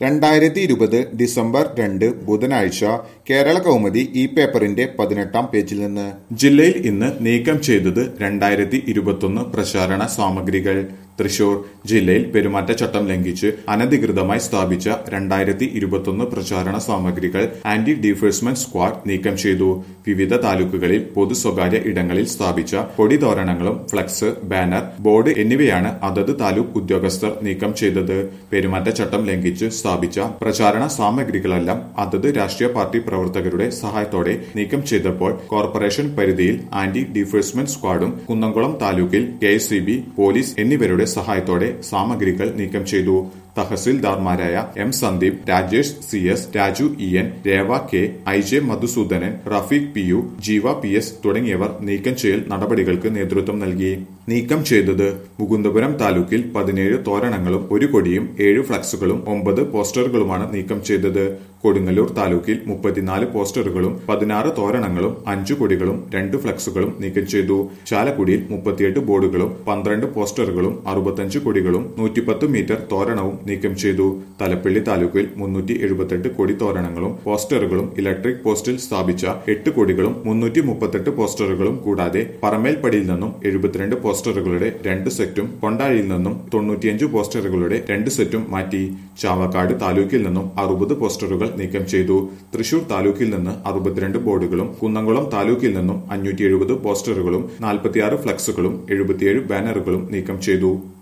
രണ്ടായിരത്തി ഇരുപത് ഡിസംബർ രണ്ട് ബുധനാഴ്ച കേരള കൗമുദി ഈ പേപ്പറിന്റെ പതിനെട്ടാം പേജിൽ നിന്ന് ജില്ലയിൽ ഇന്ന് നീക്കം ചെയ്തത് രണ്ടായിരത്തി ഇരുപത്തൊന്ന് പ്രചാരണ സാമഗ്രികൾ തൃശൂർ ജില്ലയിൽ പെരുമാറ്റച്ചട്ടം ലംഘിച്ച് അനധികൃതമായി സ്ഥാപിച്ച രണ്ടായിരത്തി ഇരുപത്തൊന്ന് പ്രചാരണ സാമഗ്രികൾ ആന്റി ഡീഫേഴ്സ്മെന്റ് സ്ക്വാഡ് നീക്കം ചെയ്തു വിവിധ താലൂക്കുകളിൽ പൊതു സ്വകാര്യ ഇടങ്ങളിൽ സ്ഥാപിച്ച കൊടിതോരണങ്ങളും ഫ്ലക്സ് ബാനർ ബോർഡ് എന്നിവയാണ് അതത് താലൂക്ക് ഉദ്യോഗസ്ഥർ നീക്കം ചെയ്തത് പെരുമാറ്റച്ചട്ടം ലംഘിച്ച് സ്ഥാപിച്ച പ്രചാരണ സാമഗ്രികളെല്ലാം അതത് രാഷ്ട്രീയ പാർട്ടി പ്രവർത്തകരുടെ സഹായത്തോടെ നീക്കം ചെയ്തപ്പോൾ കോർപ്പറേഷൻ പരിധിയിൽ ആന്റി ഡീഫേഴ്സ്മെന്റ് സ്ക്വാഡും കുന്നംകുളം താലൂക്കിൽ കെ പോലീസ് എന്നിവരുടെ സഹായത്തോടെ സാമഗ്രികൾ നീക്കം ചെയ്തു തഹസിൽദാർമാരായ M Sandeep Rajesh C S Raju E N Reva K I J Madhusoodanan Rafeeq P U Jeeva P S തുടങ്ങിയവർ നീക്കം ചെയ്യൽ നടപടികൾക്ക് നേതൃത്വം നൽകി നീക്കം ചെയ്തത് മുകുന്ദപുരം താലൂക്കിൽ പതിനേഴ് തോരണങ്ങളും ഒരു കൊടിയും ഏഴ് ഫ്ലക്സുകളും ഒമ്പത് പോസ്റ്ററുകളുമാണ് നീക്കം ചെയ്തത് കൊടുങ്ങല്ലൂർ താലൂക്കിൽ മുപ്പത്തിനാല് പോസ്റ്ററുകളും പതിനാറ് തോരണങ്ങളും അഞ്ചു കൊടികളും രണ്ട് ഫ്ലക്സുകളും നീക്കം ചെയ്തു ചാലക്കുടിയിൽ മുപ്പത്തിയെട്ട് ബോർഡുകളും പന്ത്രണ്ട് പോസ്റ്ററുകളും അറുപത്തഞ്ച് കൊടികളും നൂറ്റിപ്പത്ത് മീറ്റർ തോരണവും നീക്കം ചെയ്തു തലപ്പള്ളി താലൂക്കിൽ മുന്നൂറ്റി എഴുപത്തെട്ട് കൊടി തോരണങ്ങളും പോസ്റ്ററുകളും ഇലക്ട്രിക് പോസ്റ്റിൽ സ്ഥാപിച്ച എട്ട് കൊടികളും മുന്നൂറ്റി മുപ്പത്തെട്ട് പോസ്റ്ററുകളും കൂടാതെ പറമേൽപ്പടിയിൽ നിന്നും എഴുപത്തിരണ്ട് പോസ്റ്ററുകളുടെ രണ്ട് സെറ്റും കൊണ്ടാഴിയിൽ നിന്നും തൊണ്ണൂറ്റിയഞ്ച് പോസ്റ്ററുകളുടെ രണ്ട് സെറ്റും മാറ്റി ചാവക്കാട് താലൂക്കിൽ നിന്നും അറുപത് പോസ്റ്ററുകൾ നീക്കം ചെയ്തു തൃശൂർ താലൂക്കിൽ നിന്ന് അറുപത്തിരണ്ട് ബോർഡുകളും കുന്നംകുളം താലൂക്കിൽ നിന്നും അഞ്ഞൂറ്റി എഴുപത് പോസ്റ്ററുകളും നാൽപ്പത്തിയാറ് ഫ്ലക്സുകളും എഴുപത്തിയേഴ് ബാനറുകളും നീക്കം ചെയ്തു